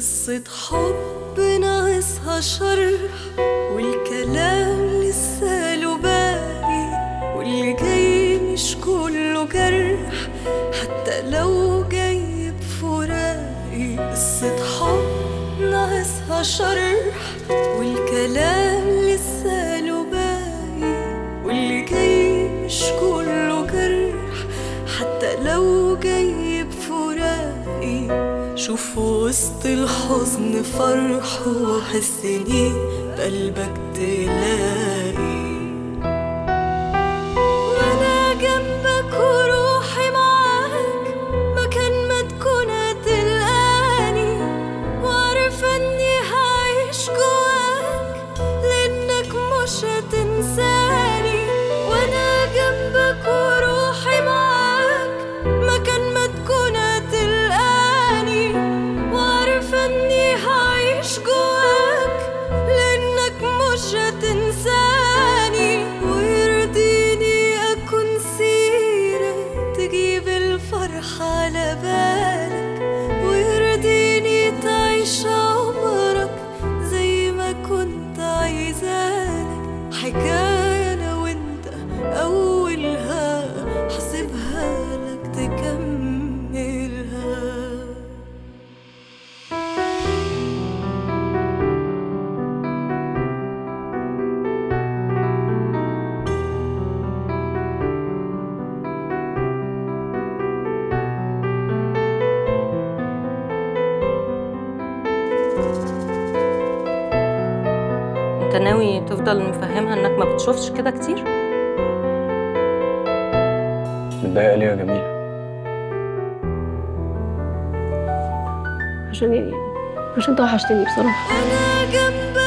قصة حب ناقصها شرح والكلام لسه له باقي واللي جاي مش كله جرح حتى لو جاي بفراقي قصة حب ناقصها شرح والكلام لسه له باقي واللي جاي مش كله جرح حتى لو جاي بفراقي شوف وسط الحزن فرح وحسني بقلبك تلاقي وانا جنبك وروحي معاك مكان ما تكون هتلقاني وعارفة اني هعيش جواك لانك مش هتنساني وانا جنبك وروحي معاك مكان ما تكون هتلقاني وعارفة اني هعيش جواك لانك مش هتنساني ويرضيني اكون سيرة تجيب الفرح على بالك ويرضيني تعيش عمرك زي ما كنت عايزالك حكاية انا وانت اولها حسيبها لك تكملها انت ناوي تفضل مفهمها انك ما بتشوفش كده كتير متضايقة ليه يا جميلة؟ عشان يعني عشان انت وحشتني بصراحة انا جنبك